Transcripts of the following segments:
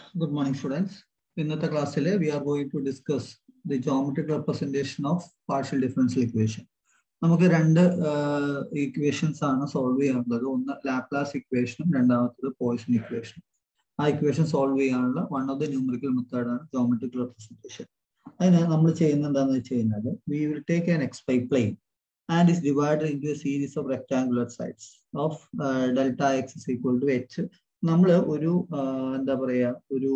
Good morning, students. ഇന്നത്തെ ക്ലാസ്സിൽ we are going to discuss the geometric representation of partial differential equation നമുക്ക് രണ്ട് equations ആണ് solve ചെയ്യാനുള്ളത് ഒന്ന് ലാപ്ലാസ് ഇക്വേഷനും രണ്ടാമത്തത് പോയിസൺ ഇക്വേഷനും ആ ഇക്വേഷൻ സോൾവ് ചെയ്യാനുള്ള വൺ ഓഫ് ദി ന്യൂമറിക്കൽ മെത്തേഡാണ് ജോമെട്രിക് റെപ്രസെന്റേഷൻ അതിന് നമ്മൾ ചെയ്യുന്ന എന്താണെന്ന് വെച്ച് കഴിഞ്ഞാൽ we will take an X Y plane and is divided into a series of rectangular sides of delta X is equal to H നമ്മൾ ഒരു എന്താ പറയാ ഒരു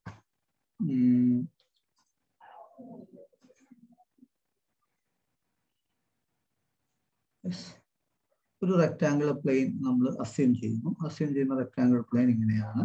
ഒരു റെക്ടാങ്കുലർ പ്ലെയിൻ നമ്മൾ അസ്യൂം ചെയ്യുന്നു അസ്യൂം ചെയ്യുന്ന റെക്ടാങ്കുലർ പ്ലെയിൻ ഇങ്ങനെയാണ്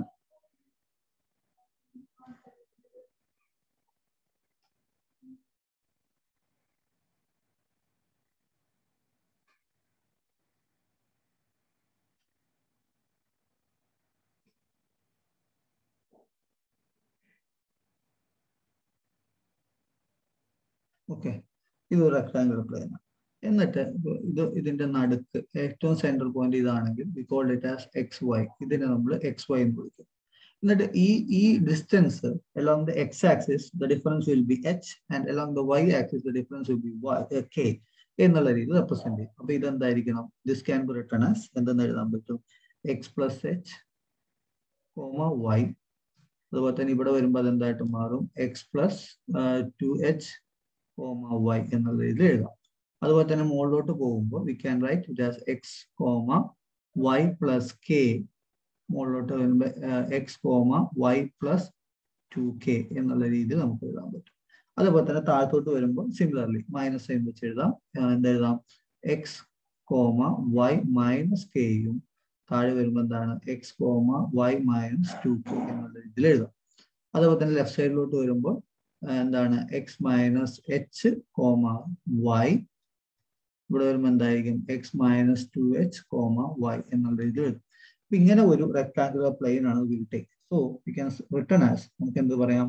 ഓക്കെ ഇത് ഒരു റെക്ടാങ്കുലർ പ്ലെയിൻ ആണ് എന്നിട്ട് ഇത് ഇതിന്റെ നടുക്ക് ഏറ്റവും സെൻട്രൽ പോയിന്റ് ഇതാണെങ്കിൽ we call it as X Y ഇതിനെ നമ്മൾ എക്സ് വൈ എന്ന് വിളിക്കും എന്നിട്ട് ഈ ഈ distance along the X axis the difference will be H and along the Y axis the difference will be Y K എന്നുള്ള രീതിയിൽ റെപ്രസെന്റ് ചെയ്യും അപ്പൊ ഇതെന്തായിരിക്കണം this can be written as എന്തെന്ന് എഴുതാൻ പറ്റും X plus H comma Y അതുപോലെ തന്നെ ഇവിടെ വരുമ്പോൾ അതെന്തായിട്ട് മാറും X plus two H comma Y എന്നുള്ള രീതിയിൽ എഴുതാം അതുപോലെ തന്നെ മുകളിലോട്ട് പോകുമ്പോൾ we can write it as X comma Y plus K മുകളിലോട്ട് വരുമ്പോൾ X comma Y plus two K എന്നുള്ള രീതിയിൽ നമുക്ക് എഴുതാൻ പറ്റും അതുപോലെ തന്നെ താഴത്തോട്ട് വരുമ്പോൾ സിമിലർലി മൈനസ് സൈൻ വെച്ച് എഴുതാം എന്തെഴുതാം എക്സ് കോമ വൈ മൈനസ് കെയും താഴെ വരുമ്പോൾ എന്താണ് X comma Y minus two K എന്നുള്ള രീതിയിൽ എഴുതാം അതുപോലെ തന്നെ ലെഫ്റ്റ് സൈഡിലോട്ട് വരുമ്പോൾ എന്താണ് X minus H comma Y ഇവിടെ വരുമ്പോൾ എന്തായിരിക്കും X minus two H comma Y എന്നുള്ള രീതിയിൽ എഴുതും അപ്പൊ ഇങ്ങനെ ഒരു റെക്ടാങ്കുലർ പ്ലെയിൻ ആണ് will take so we can written as നമുക്ക് എന്ത് പറയാം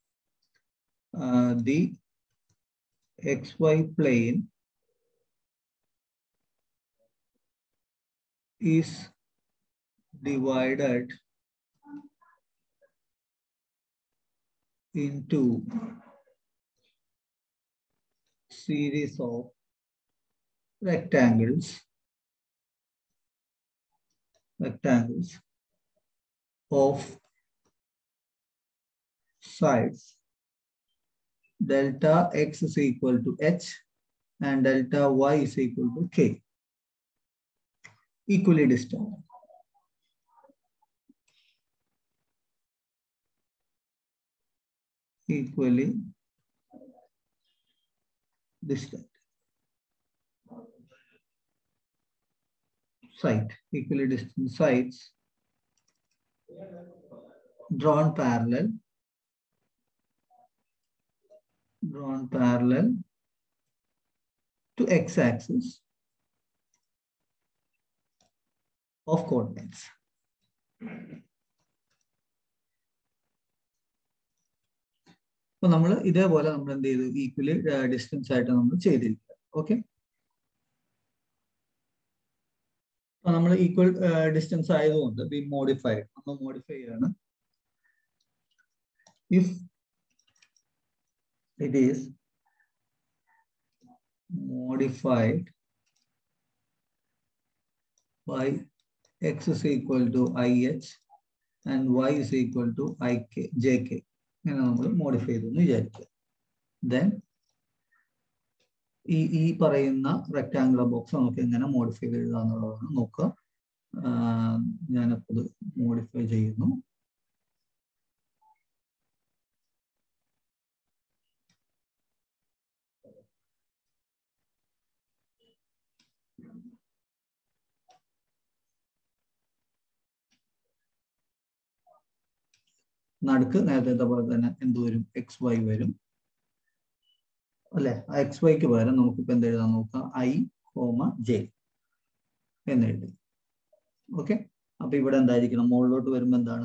the X Y plane is divided into series of rectangles rectangles of sides delta x is equal to h and delta y is equal to k equally distant equally distant. Side, equally distant sides drawn parallel, drawn parallel to x-axis of coordinates. അപ്പൊ നമ്മൾ ഇതേപോലെ നമ്മൾ എന്ത് ചെയ്തു equally distance ആയിട്ട് നമ്മൾ ചെയ്തിരിക്കുക okay അപ്പൊ നമ്മൾ ഈക്വൽ ഡിസ്റ്റൻസ് ആയതുകൊണ്ട് വി മോഡിഫൈ നമ്മൾ മോഡിഫൈ ചെയ്യാണ് if it is modified by x is equal to ih and y is equal to ik jk ഇങ്ങനെ നമ്മൾ മോഡിഫൈ ചെയ്തു എന്ന് വിചാരിക്കുക ദെൻ ഈ ഈ പറയുന്ന റെക്ടാങ്കുലർ ബോക്സ് നമുക്ക് എങ്ങനെ മോഡിഫൈ ചെയ്ത് എഴുതാന്നുള്ളതാണ് നോക്കുക ഞാനപ്പോൾ മോഡിഫൈ ചെയ്യുന്നു നടുക്ക് നേരത്തെ പോലെ തന്നെ എന്ത് വരും എക്സ് വൈ വരും അല്ലെ ആ എക്സ് വൈക്ക് പകരം നമുക്കിപ്പോ എന്ത് എഴുതാൻ നോക്കാം ഐ കോമ ജെ എന്ന് എഴുതി ഓക്കെ അപ്പൊ ഇവിടെ എന്തായിരിക്കണം മുകളിലോട്ട് വരുമ്പോ എന്താണ്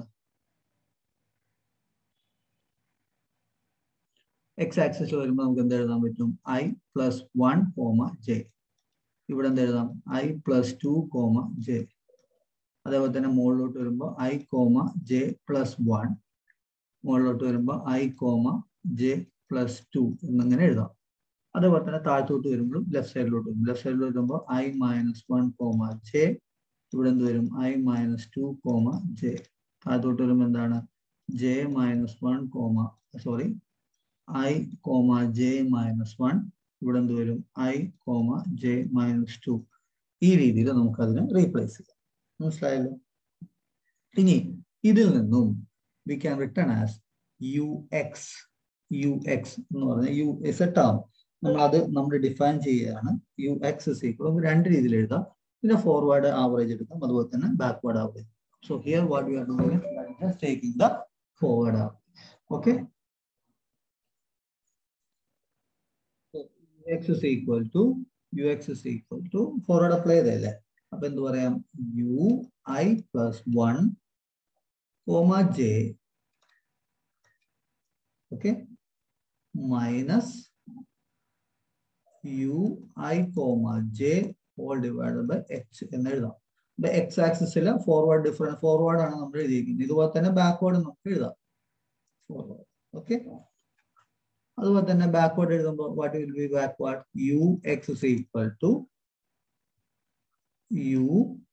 എക്സ് ആക്സിസിൽ വരുമ്പോൾ നമുക്ക് എന്ത് എഴുതാൻ പറ്റും I plus one comma J ഇവിടെ എന്ത് എഴുതാം I plus two comma J അതേപോലെ തന്നെ മുകളിലോട്ട് വരുമ്പോൾ I comma J plus one മുകളിലോട്ട് വരുമ്പോൾ I comma J plus two എന്നിങ്ങനെ എഴുതാം അതേപോലെ തന്നെ താഴത്തോട്ട് വരുമ്പോഴും ലെഫ്റ്റ് സൈഡിലോട്ട് വരും ലെഫ്റ്റ് സൈഡിൽ വരുമ്പോൾ I minus one comma J ഇവിടെ എന്ത് വരും I minus two comma J താഴത്തോട്ട് വരുമ്പോൾ എന്താണ് J minus one comma sorry I comma J minus one ഇവിടെ എന്ത് വരും I comma J minus two ഈ രീതിയിൽ നമുക്ക് അതിനെ റീപ്ലേസ് ചെയ്യാം മനസ്സിലായല്ലോ ഇനി ഇതിൽ നിന്നും we can written as U X U X എന്ന് പറഞ്ഞാൽ യു എസ് എ ടേം നമ്മൾ അത് നമ്മൾ ഡിഫൈൻ ചെയ്യുകയാണ് യു എക്സ് ഇസ് ഈക്വൽ രണ്ട് രീതിയിൽ എഴുതാം പിന്നെ ഫോർവേഡ് ആവറേജ് എടുക്കാം അതുപോലെ തന്നെ backward average so here what you are doing just taking the forward average okay X is equal to U X is equal to forward apply ചെയ്തല്ലേ അപ്പൊ എന്ത് പറയാം U I plus one comma J okay minus U I comma J whole divide by H എന്ന് എഴുതാം ഇപ്പൊ X ആക്സിസിൽ forward difference forward ആണ് നമ്മൾ എഴുതിയിരിക്കുന്നത് ഇതുപോലെ തന്നെ ബാക്ക്വേർഡ് നമുക്ക് എഴുതാം ഫോർവേഡ് ഓക്കെ അതുപോലെ തന്നെ ബാക്ക്വേർഡ് എഴുതുമ്പോൾ what will be backward U X is equal to U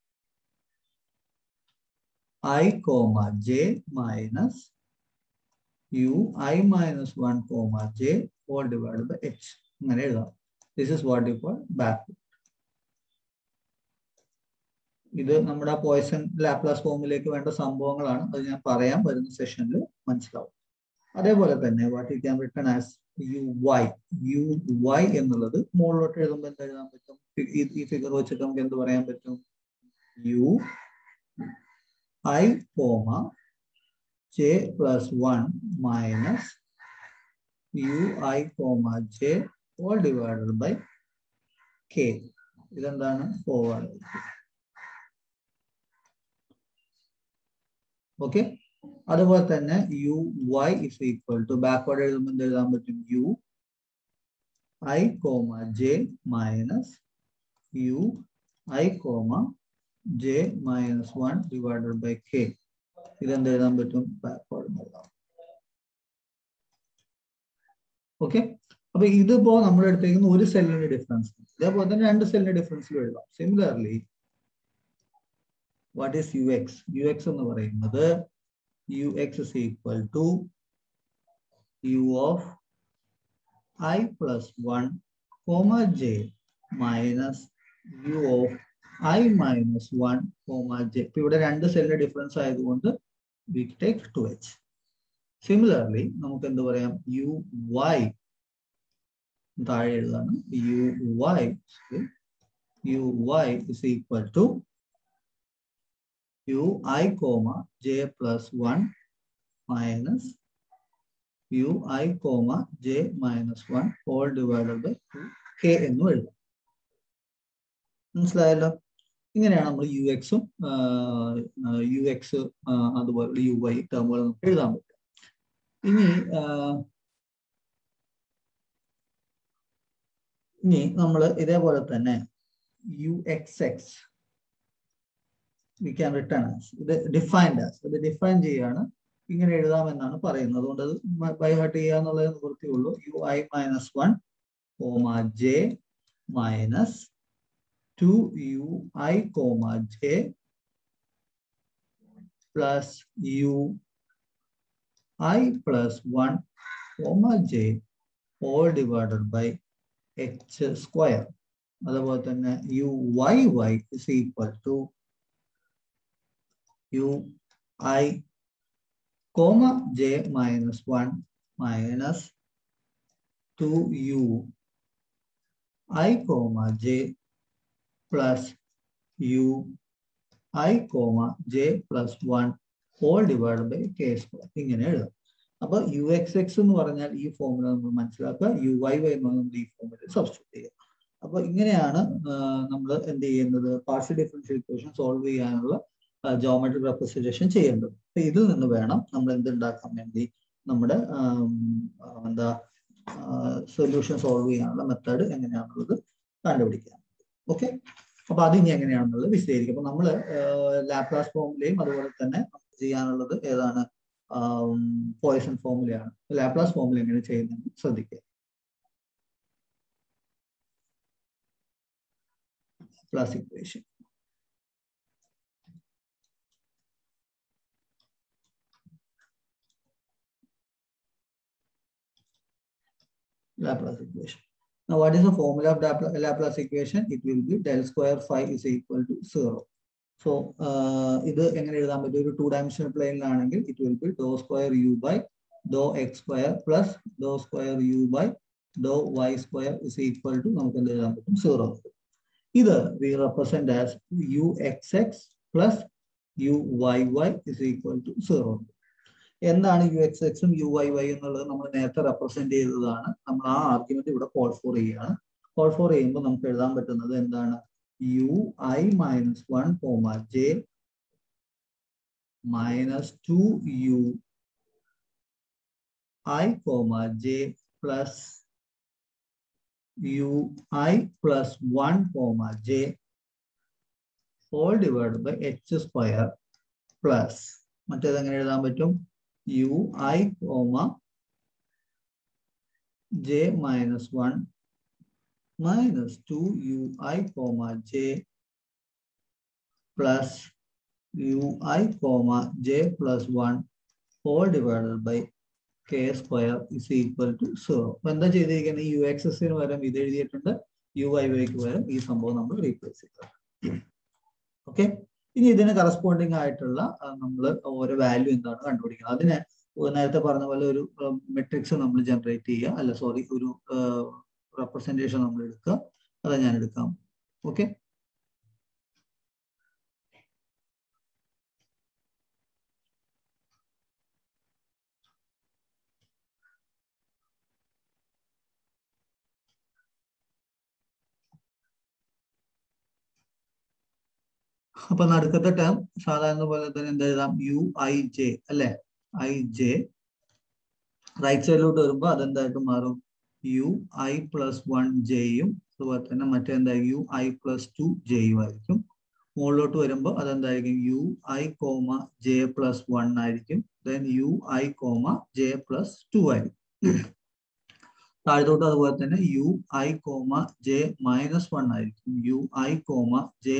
I comma J minus U I minus one comma J whole divide by H അങ്ങനെ എഴുതാം this is what you call backward ഇത് നമ്മുടെ Poisson Laplace ഫോമിലേക്ക് വേണ്ട സംഭവങ്ങളാണ് അത് ഞാൻ പറയാൻ വരുന്ന സെഷനിൽ മനസ്സിലാവും അതേപോലെ തന്നെ what you can written as U Y U Y എന്നുള്ളത് മുകളിലോട്ട് എഴുതുമ്പോൾ എന്ത് എഴുതാൻ പറ്റും ഈ ഫിഗർ വെച്ചിട്ട് നമുക്ക് എന്ത് പറയാൻ പറ്റും U I comma J plus one minus U I comma J all divided by K ഇതെന്താണ് ഫോർവേഡ് ഓക്കെ അതുപോലെ തന്നെ U Y is equal to backward എഴുതുമ്പോൾ എന്ത് എഴുതാൻ പറ്റും U I comma J minus U I comma J minus one divided by K ഇതെന്ത് എഴുതാൻ പറ്റും ബാക്ക്വേർഡ് എഴുതാം ഓക്കെ അപ്പൊ ഇതിപ്പോ നമ്മൾ എടുത്തേക്കുന്ന ഒരു സെല്ലിന്റെ ഡിഫറൻസ് ഇതേപോലെ തന്നെ രണ്ട് സെല്ലിന്റെ ഡിഫറൻസിൽ എഴുതാം similarly what is U X U X എന്ന് പറയുന്നത് U X is equal to U of I plus one comma J minus U of I minus one comma J ഇപ്പൊ ഇവിടെ രണ്ട് സെല്ലിന്റെ ഡിഫറൻസ് ആയതുകൊണ്ട് we take two H similarly നമുക്ക് എന്ത് പറയാം യു വൈ താഴെ എഴുതാണ് U Y U Y is equal to U I comma J plus one minus U I comma J minus one whole divided by two K എന്നും എഴുതാം മനസ്സിലായല്ലോ ഇങ്ങനെയാണ് നമ്മൾ യു എക്സും യു എക്സ് അതുപോലെ യു വൈ ടേമുകൾ നമുക്ക് എഴുതാൻ പറ്റും ഇനി ഇനി നമ്മൾ ഇതേപോലെ തന്നെ U X X we can written as ഇത് ഡിഫൈൻഡ് ആസ് ഇത് ഡിഫൈൻ ചെയ്യാണ് ഇങ്ങനെ എഴുതാമെന്നാണ് പറയുന്നത് അതുകൊണ്ട് അത് ബൈ ഹാർട്ട് ചെയ്യുക എന്നുള്ളത് നിവൃത്തിയുള്ളൂ U I minus one comma J minus two U I comma J plus U I plus one comma J all divided by H square അതുപോലെ തന്നെ U Y Y is equal to U I comma J minus one minus two U I comma J plus U I comma J plus one whole divide by K square ഇങ്ങനെ എഴുതാം അപ്പൊ U X X എന്ന് പറഞ്ഞാൽ ഈ formula നമ്മൾ മനസ്സിലാക്കുക U Y Y എന്ന് നമ്മൾ ഈ ഫോമിൽ സബ്സ്റ്റിറ്റ്യൂട്ട് ചെയ്യുക അപ്പൊ ഇങ്ങനെയാണ് നമ്മൾ എന്ത് ചെയ്യുന്നത് പാർഷ്യൽ ഡിഫറൻഷ്യൽ ഇക്വേഷൻ സോൾവ് ചെയ്യാനുള്ള ജോമെട്രിക് റെപ്രസെന്റേഷൻ ചെയ്യേണ്ടത് അപ്പൊ ഇതിൽ നിന്ന് വേണം നമ്മൾ എന്തുണ്ടാക്കാൻ വേണ്ടി നമ്മുടെ എന്താ സൊല്യൂഷൻ സോൾവ് ചെയ്യാനുള്ള മെത്തേഡ് എങ്ങനെയാണുള്ളത് കണ്ടുപിടിക്കാൻ ഓക്കെ അപ്പൊ അതിനി എങ്ങനെയാണെന്നുള്ളത് വിശദീകരിക്കും അപ്പൊ നമ്മൾ ലാപ്ലാസ് ഫോമിലെയും അതുപോലെ തന്നെ ചെയ്യാനുള്ളത് ഏതാണ് പോയിസൺ ഫോമുലയാണ് ലാപ്ലാസ് ഫോമുല എങ്ങനെ ചെയ്യുന്നത് ശ്രദ്ധിക്കുക Laplace equation Laplace equation. Now, what is the formula of Lapla- Laplace equation? It will be del square phi is equal to zero. So, uh, ഇത് എങ്ങനെ എഴുതാൻ പറ്റും ഒരു ടു ഡയമെൻഷണൽ പ്ലെയിനിലാണെങ്കിൽ it will be do square U by do X square plus do square U by do Y square is equal to നമുക്ക് എന്ത് എഴുതാൻ പറ്റും സീറോ ഇത് we represent as U X X plus U Y Y is equal to zero എന്താണ് U X എക്സും U Y Y എന്നുള്ളത് നമ്മൾ നേരത്തെ റെപ്രസെന്റ് ചെയ്തതാണ് നമ്മൾ ആ ആർഗ്യുമെന്റ് ഇവിടെ കോൾ ഫോർ ചെയ്യുകയാണ് കോൾ ഫോർ ചെയ്യുമ്പോൾ നമുക്ക് എഴുതാൻ പറ്റുന്നത് എന്താണ് U I minus one comma J minus two U I comma J plus U I plus one comma J whole divide by H square plus മറ്റേത് എങ്ങനെ എഴുതാൻ പറ്റും U I comma J minus one minus two U I comma J plus U I comma J plus one whole divided by K square is equal to zero അപ്പൊ എന്താ ചെയ്തിരിക്കുന്നത് U X എസിന് പകരം ഇത് എഴുതിയിട്ടുണ്ട് യു ഐ വൈക്ക് പകരം ഈ സംഭവം നമ്മൾ റീപ്ലേസ് ചെയ്തു ഓക്കെ ഇനി ഇതിന് കറസ്പോണ്ടിങ് ആയിട്ടുള്ള നമ്മൾ ഓരോ വാല്യൂ എന്താണ് കണ്ടുപിടിക്കുന്നത് അതിന് നേരത്തെ പറഞ്ഞ പോലെ ഒരു മെട്രിക്സ് നമ്മൾ ജനറേറ്റ് ചെയ്യുക അല്ല സോറി ഒരു റെപ്രസെന്റേഷൻ നമ്മൾ എടുക്കുക അത് ഞാൻ എടുക്കാം ഓക്കെ അപ്പൊ നടുക്കത്തെ ടേം സാധാരണ പോലെ തന്നെ എന്ത് എഴുതാം യു ഐ ജെ അല്ലെ ഐ ജെ റൈറ്റ് സൈഡിലോട്ട് വരുമ്പോൾ അതെന്തായിട്ട് മാറും യു ഐ പ്ലസ് വൺ ജെയും അതുപോലെ തന്നെ മറ്റെന്താ യു ഐ പ്ലസ് ടു ജെയും ആയിരിക്കും മുകളിലോട്ട് വരുമ്പോൾ അതെന്തായിരിക്കും u I comma J plus one ആയിരിക്കും then u I comma J plus two ആയിരിക്കും താഴത്തോട്ട് അതുപോലെ തന്നെ u I comma J minus one ആയിരിക്കും u I comma J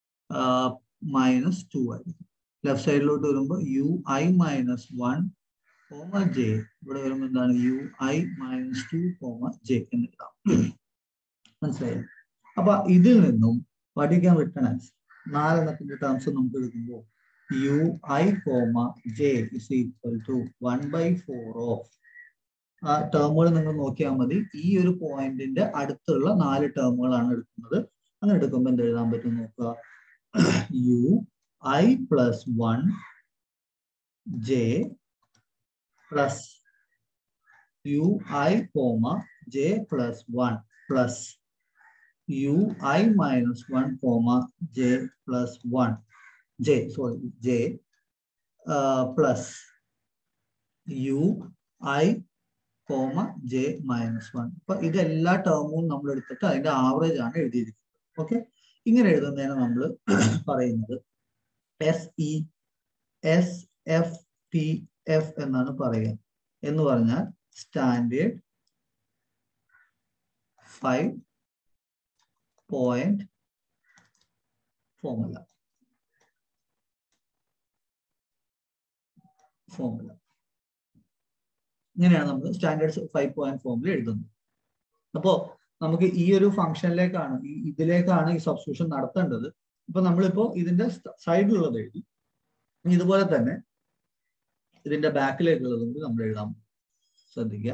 minus two ആയിരിക്കും ലെഫ്റ്റ് സൈഡിലോട്ട് വരുമ്പോൾ u I minus one comma J ഇവിടെ വരുമ്പോൾ എന്താണ് U I minus two comma j എന്ന് എഴുതാം മനസ്സിലായോ അപ്പൊ ഇതിൽ നിന്നും പഠിക്കാൻ റിട്ടേൺ ആൻസർ നാലെണ്ണത്തിന്റെ ടേംസ് നമുക്ക് എടുക്കുമ്പോൾ u I comma j is equal to one by four of ആ ടേമുകൾ നിങ്ങൾ നോക്കിയാൽ മതി ഈ ഒരു പോയിന്റിന്റെ അടുത്തുള്ള നാല് ടേമുകളാണ് എടുക്കുന്നത് അങ്ങനെ എടുക്കുമ്പോൾ എന്ത് എഴുതാൻ പറ്റും നോക്കുക u I plus one j plus U I comma J plus one plus U I minus one comma J plus one j sorry j plus U I comma J minus one അപ്പൊ ഇതെല്ലാ ടേമും നമ്മൾ എടുത്തിട്ട് അതിന്റെ average ആണ് എഴുതിയിരിക്കുന്നത് okay ഇങ്ങനെ എഴുതുന്നതിന് നമ്മൾ പറയുന്നത് S E S F T F എന്നാണ് പറയുക എന്ന് പറഞ്ഞാൽ standard five point formula formula ഇങ്ങനെയാണ് നമ്മൾ സ്റ്റാൻഡേർഡ് ഫൈവ് പോയിന്റ് ഫോമുല എഴുതുന്നത് അപ്പോ നമുക്ക് ഈ ഒരു ഫംഗ്ഷനിലേക്കാണ് ഈ ഇതിലേക്കാണ് ഈ സബ്സ്റ്റിറ്റ്യൂഷൻ നടത്തേണ്ടത് ഇപ്പൊ നമ്മളിപ്പോ ഇതിന്റെ സൈഡിലുള്ളത് എഴുതി ഇതുപോലെ തന്നെ ഇതിന്റെ ബാക്കിലേക്കുള്ളത് കൂടി നമ്മൾ എഴുതാം ശ്രദ്ധിക്കുക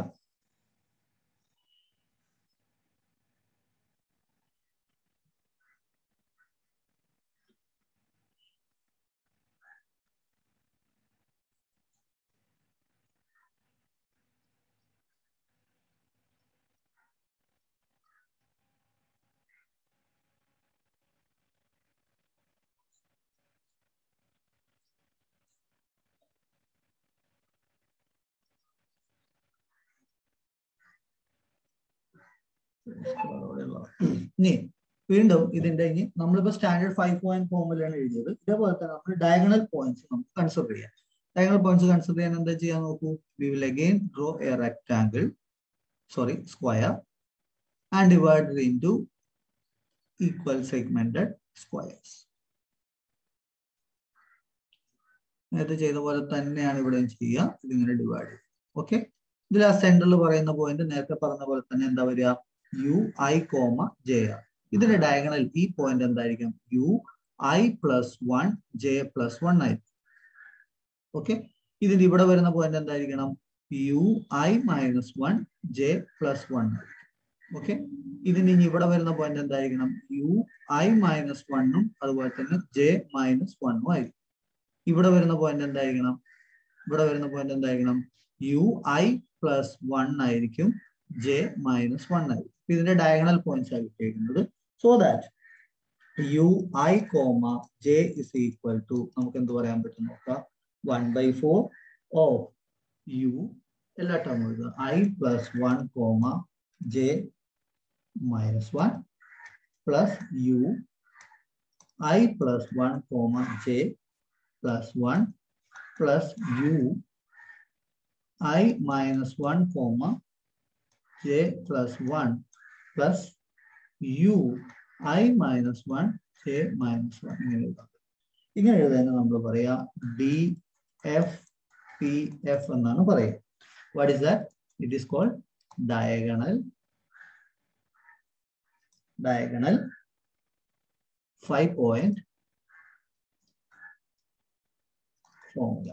ഇനി വീണ്ടും ഇതിന്റെ ഇനി നമ്മളിപ്പോ സ്റ്റാൻഡേർഡ് ഫൈവ് പോയിന്റ് ഫോമുലയാണ് എഴുതിയത് ഇതേപോലെ തന്നെ നമ്മൾ ഡയഗണൽ പോയിന്റ്സ് നമുക്ക് കൺസിഡർ ചെയ്യാം ഡയഗണൽ പോയിന്റ്സ് കൺസിഡർ ചെയ്യാൻ എന്താ ചെയ്യാൻ നോക്കൂ we will again draw a rectangle sorry square and divide into equal segmented squares നേരത്തെ ചെയ്ത പോലെ തന്നെയാണ് ഇവിടെ ചെയ്യുക ഇതിങ്ങനെ ഡിവൈഡ് ചെയ്യും ഓക്കെ ഇതിൽ ആ സെന്ററിൽ പറയുന്ന പോയിന്റ് നേരത്തെ പറഞ്ഞ പോലെ തന്നെ എന്താ വരിക u I comma j are ഇതിന്റെ ഡയഗണൽ ഈ പോയിന്റ് എന്തായിരിക്കും u I plus one j plus one ആയിരിക്കും ഓക്കെ ഇതിന്റെ ഇവിടെ വരുന്ന പോയിന്റ് എന്തായിരിക്കണം u I minus one j plus one okay ഇതിന് ഇനി ഇവിടെ വരുന്ന പോയിന്റ് എന്തായിരിക്കണം യു ഐ മൈനസ് വണ്ണും അതുപോലെ തന്നെ ജെ മൈനസ് വണ്ണും ആയിരിക്കും ഇവിടെ വരുന്ന പോയിന്റ് എന്തായിരിക്കണം ഇവിടെ വരുന്ന പോയിന്റ് എന്തായിരിക്കണം യു ഐ പ്ലസ് വൺ ആയിരിക്കും ജെ മൈനസ് വൺ ആയിരിക്കും ഇതിന്റെ ഡയഗണൽ പോയിന്റ്സ് ആണ് കിട്ടിയിരിക്കുന്നത് so that u I comma j is equal to നമുക്ക് എന്ത് പറയാൻ പറ്റും നോക്കാം one by four of u എല്ലാ ടേം എഴുതുക i plus one comma J minus one plus U I plus one comma J plus one plus U I minus one comma J plus one plus U I minus one J minus one ഇങ്ങനെ എഴുതാം ഇങ്ങനെ എഴുതാൻ നമ്മൾ പറയാ D F P F എന്നാണ് പറയുക what is that it is called diagonal diagonal five point formula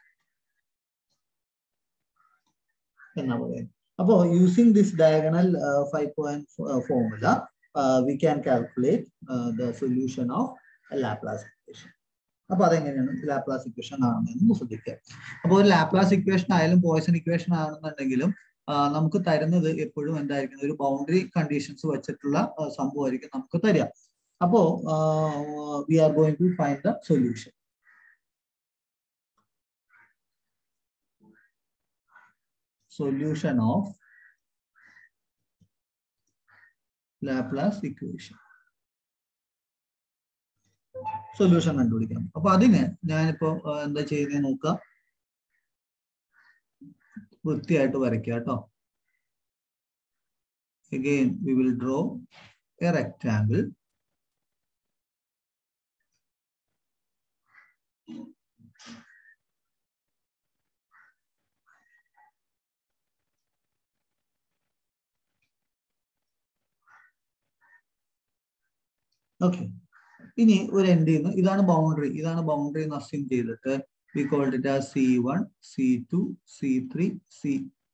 എന്നാ പറയുന്നത് അപ്പോ using this diagonal five point formula we can calculate the solution of Laplace equation അപ്പൊ അതെങ്ങനെയാണ് ലാപ്ലാസ് ഇക്വേഷൻ ആണെന്ന് ശ്രദ്ധിക്കുക അപ്പൊ ഒരു ലാപ്ലാസ് ഇക്വേഷൻ ആയാലും പോയിസൺ ഇക്വേഷൻ ആണെന്നുണ്ടെങ്കിലും നമുക്ക് തരുന്നത് എപ്പോഴും എന്തായിരിക്കും ഒരു ബൗണ്ടറി കണ്ടീഷൻസ് വെച്ചിട്ടുള്ള സംഭവമായിരിക്കും നമുക്ക് തരിക അപ്പോ we are going to find the solution solution of Laplace equation. Solution കണ്ടുപിടിക്കണം അപ്പൊ അതിന് ഞാനിപ്പോ എന്താ ചെയ്യുന്നത് നോക്കാം വൃത്തിയായിട്ട് വരയ്ക്കുക കേട്ടോ again we will draw a rectangle okay ഇനി ഒരു എൻഡ് ചെയ്യുന്നു ഇതാണ് ബൗണ്ടറി ഇതാണ് ബൗണ്ടറി എന്ന് അസ്യൂം ചെയ്തിട്ട് we called it as C one C two C three C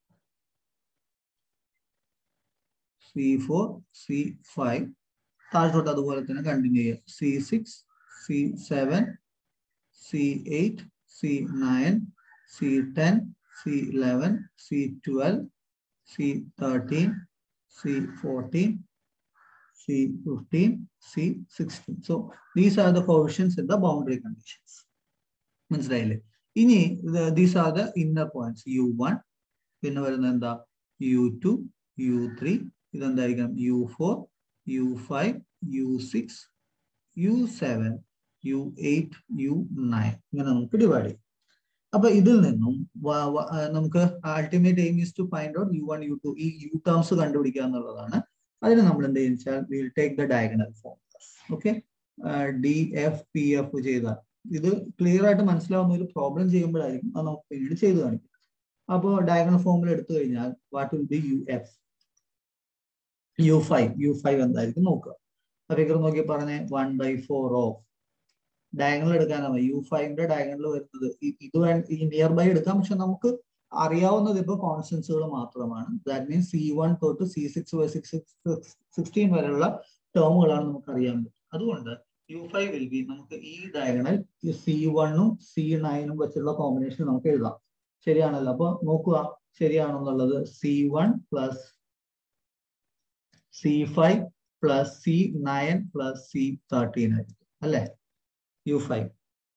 C four C five താഴത്തോട്ട് അതുപോലെ തന്നെ കണ്ടിന്യൂ ചെയ്യുക C six C seven C eight C nine C ten C eleven C twelve C thirteen C fourteen C15, C16. So these are the coefficients in the boundary conditions. മനസ്സിലായില്ലേ ഇനി these are the inner points u one പിന്നെ വരുന്നത് എന്താ u two u three ഇതെന്തായിരിക്കും u four u five u six u seven u eight u nine ഇങ്ങനെ നമുക്ക് divide ചെയ്യും അപ്പൊ ഇതിൽ നിന്നും നമുക്ക് ultimate aim is to find out u one u two ഈ യു ടേംസ് കണ്ടുപിടിക്കുക എന്നുള്ളതാണ് അതിന് നമ്മൾ എന്ത് വെച്ചാൽ will take the diagonal formulas okay D F P F ചെയ്താൽ ഇത് ക്ലിയർ ആയിട്ട് മനസ്സിലാവുന്ന ഒരു പ്രോബ്ലം ചെയ്യുമ്പോഴായിരിക്കും അത് നമുക്ക് പിന്നീട് ചെയ്ത് കാണിക്കും അപ്പോൾ ഡയഗണൽ ഫോർമുല എടുത്തു കഴിഞ്ഞാൽ what will be u F u five u five എന്തായിരിക്കും നോക്കുക ഫിഗർ നോക്കി പറഞ്ഞേ one by four of diagonal എടുക്കാനാണ് യു ഫൈവിന്റെ ഡയഗണൽ വരുന്നത് ഇത് ഈ നിയർ ബൈ എടുക്കാം പക്ഷെ നമുക്ക് അറിയാവുന്നത് ഇപ്പൊ കോൺസ്റ്റൻസുകൾ മാത്രമാണ് ദാറ്റ് മീൻസ് സി വൺ തൊട്ട് സി സിക്സ് സിക്സ് സിക്സ്റ്റീൻ വരെയുള്ള ടേമുകളാണ് നമുക്ക് അറിയാൻ പറ്റും അതുകൊണ്ട് യു ഫൈവ് വിൽ ബി നമുക്ക് ഈ ഡയഗണൽ സി വണ്ണും സി നയനും വെച്ചുള്ള കോമ്പിനേഷൻ നമുക്ക് എഴുതാം ശരിയാണല്ലോ അപ്പൊ നോക്കുക ശരിയാണെന്നുള്ളത് C one plus C five plus C nine plus C thirteen ആയിരിക്കും അല്ലെ യു ഫൈവ്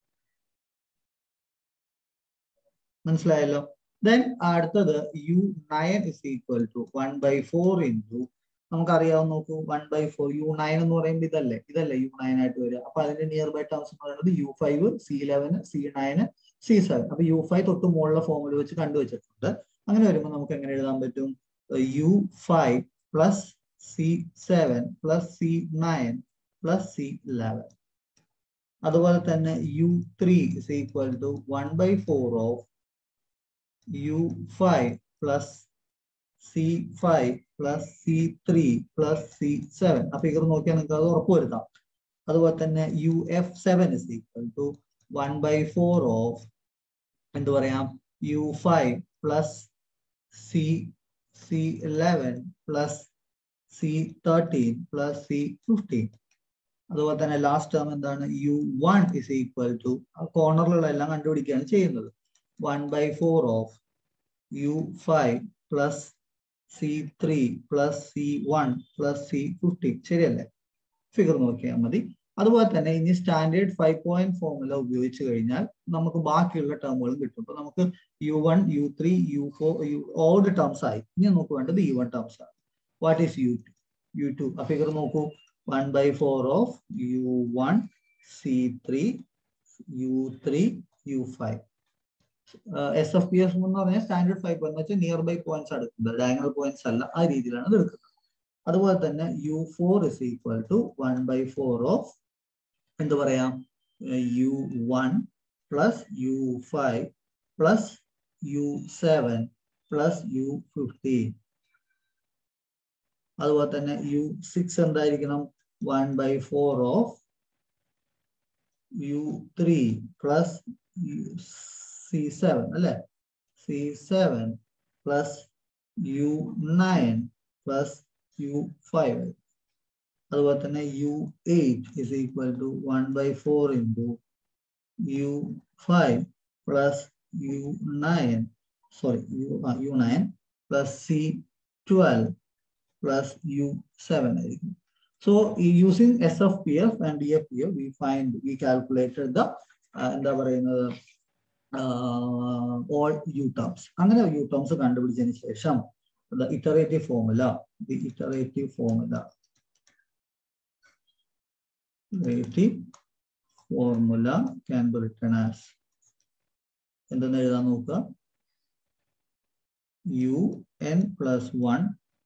മനസ്സിലായല്ലോ ദെൻ അടുത്തത് u nine is equal to one by four into നമുക്കറിയാവും നോക്കൂ one by four u nine എന്ന് പറയുമ്പോൾ ഇതല്ലേ ഇതല്ലേ യു നയൻ ആയിട്ട് വരിക അപ്പൊ അതിന്റെ നിയർ ബൈ ടേംസ് എന്ന് പറയുന്നത് യു ഫൈവ് സി ഇലവന് സി നയന് സി സെവൻ അപ്പൊ യു ഫൈവ് തൊട്ട് മുകളിലെ ഫോമിൽ വെച്ച് കണ്ടുവച്ചിട്ടുണ്ട് അങ്ങനെ വരുമ്പോൾ നമുക്ക് എങ്ങനെ എഴുതാൻ പറ്റും u five plus C seven plus C nine plus C eleven അതുപോലെ തന്നെ u three is equal to one by four of u five plus C five plus C three plus C seven ആ figure നോക്കിയാൽ നിങ്ങൾക്ക് അത് ഉറപ്പുവരുത്താം അതുപോലെ തന്നെ u F seven is equal to one by four of എന്ത് പറയാം u five plus C C eleven plus C thirteen plus C fifteen അതുപോലെ തന്നെ ലാസ്റ്റ് ടേം എന്താണ് u one is equal to കോർണറിലുള്ള എല്ലാം കണ്ടുപിടിക്കുകയാണ് ചെയ്യുന്നത് one by four of u five plus C three plus C one plus C fifteen ശരിയല്ലേ figure നോക്കിയാൽ മതി അതുപോലെ തന്നെ ഇനി സ്റ്റാൻഡേർഡ് ഫൈവ് പോയിന്റ് ഫോർമുല ഉപയോഗിച്ച് കഴിഞ്ഞാൽ നമുക്ക് ബാക്കിയുള്ള ടേമുകളും കിട്ടും അപ്പൊ നമുക്ക് u one u three u four u all terms ആയി ഇനി നമുക്ക് വേണ്ടത് യു വൺ ടേംസ് ആണ് what is u two u two ആ ഫിഗർ നോക്കൂ one by four of u one C three u three u five S F P S എന്ന് പറഞ്ഞാൽ standard five എന്ന് വെച്ചാൽ നിയർ ബൈ പോയിന്റ്സ് എടുക്കുന്നത് diagonal points അല്ല ആ രീതിയിലാണ് ഇത് എടുക്കുന്നത് അതുപോലെ തന്നെ u four is equal to one by four of എന്ത് പറയാം u one plus u five plus u seven plus u fifteen അതുപോലെ തന്നെ യു സിക്സ് എന്തായിരിക്കണം one by four of u three plus C seven അല്ലെ C seven plus u nine plus u five അതുപോലെ തന്നെ u eight is equal to one by four into u five plus u nine sorry u u nine plus C twelve plus u seven ആയിരിക്കും so using S F P F and D F P F we find we calculated the എന്താ പറയുന്നത് all u terms അങ്ങനെ u terms കണ്ടുപിടിച്ചതിന് ശേഷം the iterative formula, the iterative formula, iterative formula can be written as എന്തെന്ന് എഴുതാൻ നോക്കുക u n plus one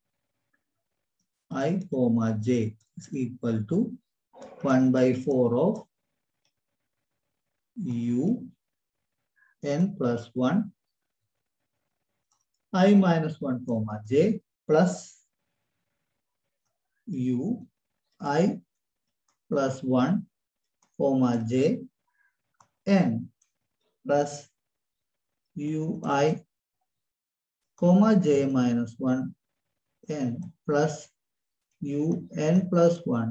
i comma j is equal to 1 by 4 of u n plus 1 i minus 1 comma j plus u i plus 1 comma j n plus u i comma j minus 1 n plus u n plus 1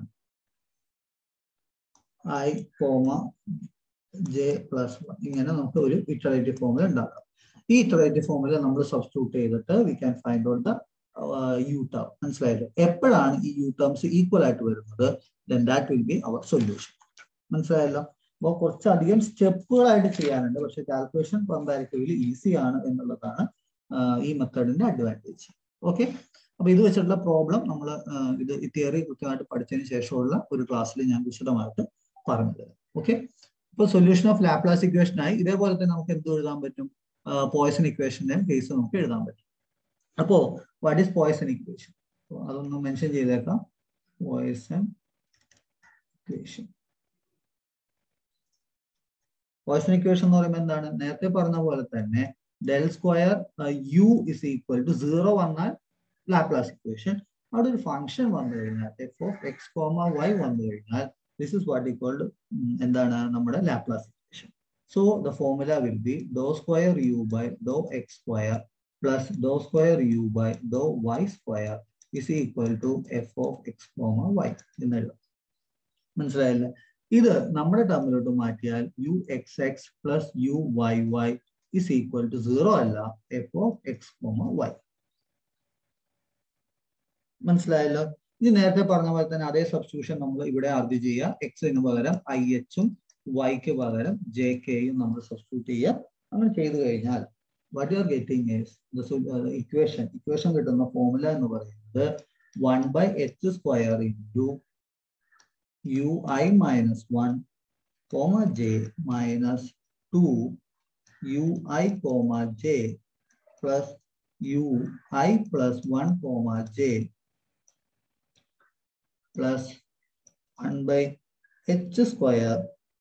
i comma j plus 1 ഇങ്ങനെ നമുക്ക് ഒരു iterative formula ഉണ്ടാക്കാം ഈ iterative formula നമ്മൾ substitute ചെയ്തിട്ട് we can find out the u term മനസ്സിലായല്ലോ എപ്പോഴാണ് ഈ യു ടേംസ് ഈക്വൽ ആയിട്ട് വരുന്നത് then that will be our solution മനസ്സിലായല്ലോ അപ്പോൾ കുറച്ചധികം സ്റ്റെപ്പുകളായിട്ട് ചെയ്യാനുണ്ട് പക്ഷെ കാൽക്കുലേഷൻ കമ്പാരിറ്റീവ്ലി ഈസി ആണ് എന്നുള്ളതാണ് ഈ മെത്തേഡിന്റെ അഡ്വാൻറ്റേജ് ഓക്കെ അപ്പൊ ഇത് വെച്ചിട്ടുള്ള പ്രോബ്ലം നമ്മൾ ഇത് ഈ തിയറി കൃത്യമായിട്ട് പഠിച്ചതിന് ശേഷമുള്ള ഒരു ക്ലാസ്സിൽ ഞാൻ വിശദമായിട്ട് പറഞ്ഞു തരാം ഓക്കെ ഇപ്പൊ സൊല്യൂഷൻ ഓഫ് ലാപ്ലാസ് ഇക്വേഷൻ ആയി ഇതേപോലെ തന്നെ നമുക്ക് എന്ത് എഴുതാൻ പറ്റും പോയ്സൺ ഇക്വേഷന്റെയും കേസ് നമുക്ക് എഴുതാൻ പറ്റും അപ്പോ വാട്ട് ഈസ് പോയ്സൺ ഇക്വേഷൻ അതൊന്ന് മെൻഷൻ ചെയ്തേക്കാം പോയ്സൺ ഇക്വേഷൻ പോയ്സൺ ഇക്വേഷൻ എന്ന് പറയുമ്പോൾ എന്താണ് നേരത്തെ പറഞ്ഞ പോലെ തന്നെ del square u is equal to zero വന്നാൽ ലാപ്ലാസ് ഇക്വേഷൻ അവിടെ ഒരു ഫംഗ്ഷൻ വന്നു കഴിഞ്ഞാൽ f of x comma y വന്നു കഴിഞ്ഞാൽ ദിസ് ഇസ് വാട്ട് ഈക്വൾഡ് എന്താണ് നമ്മുടെ Laplace equation so the formula will be do square U by do X square plus do square U by do Y square is equal to f of x comma y എന്നെഴുതാം മനസ്സിലായില്ലേ ഇത് നമ്മുടെ ടേമിലോട്ട് മാറ്റിയാൽ u X X plus U Y Y is equal to zero അല്ല f of x comma y മനസ്സിലായല്ലോ ഇനി നേരത്തെ പറഞ്ഞ പോലെ തന്നെ അതേ സബ്സ്റ്റിറ്റ്യൂഷൻ നമ്മൾ ഇവിടെ ആദ്യം ചെയ്യുക എക്സിന് പകരം ഐ എച്ചും വൈക്ക് പകരം ജെ കെയും നമ്മൾ സബ്സ്റ്റിറ്റ്യൂട്ട് ചെയ്യുക അങ്ങനെ ചെയ്തു കഴിഞ്ഞാൽ what you are getting is equation equation കിട്ടുന്ന ഫോർമുല എന്ന് പറയുന്നത് one by H square into u I minus one comma J minus two U I comma J plus U I plus one comma J plus one by H square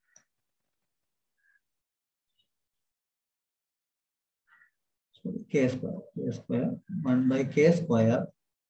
k square, k square, 1 by k square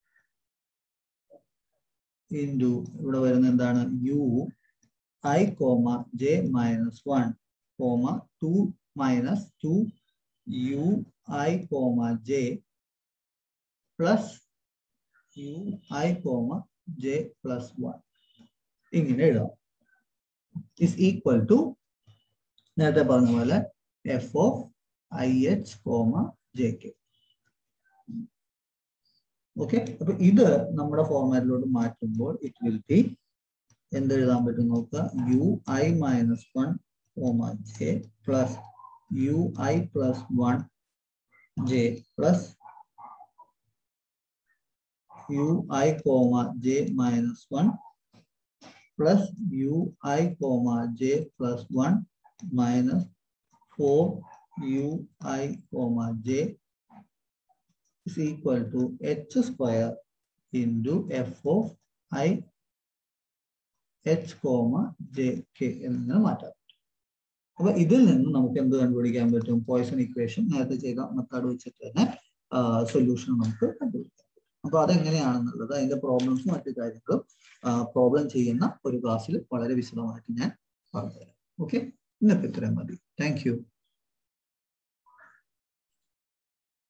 into ഇവിടെ വരുന്ന എന്താണ് U I comma J minus one comma two minus two U I comma J plus U I comma J plus one ഇങ്ങനെ എഴുതാം is equal to നേരത്തെ പറഞ്ഞ പോലെ f of i h comma j k okay അപ്പൊ ഇത് നമ്മുടെ ഫോർമാറ്റിലോട്ട് മാറ്റുമ്പോൾ it will B എന്ത് എഴുതാൻ പറ്റും നോക്കുക u I minus one comma J plus U I plus one j plus U I comma J minus one plus U I comma J plus one minus four ui comma j is equal to h square into f of i h comma j k എന്നിങ്ങനെ മാറ്റാം അപ്പൊ ഇതിൽ നിന്ന് നമുക്ക് എന്ത് കണ്ടുപിടിക്കാൻ പറ്റും Poisson equation നേരത്തെ ചെയ്ത മെത്തേഡ് വെച്ചിട്ട് തന്നെ സൊല്യൂഷൻ നമുക്ക് കണ്ടുപിടിക്കാം അപ്പൊ അതെങ്ങനെയാണെന്നുള്ളത് അതിന്റെ പ്രോബ്ലംസും മറ്റു കാര്യങ്ങളും പ്രോബ്ലം ചെയ്യുന്ന ഒരു ക്ലാസ്സിൽ വളരെ വിശദമായിട്ട് ഞാൻ പറഞ്ഞുതരാം ഓക്കെ ഇന്നത്തെ ഇത്രയും മതി താങ്ക് യു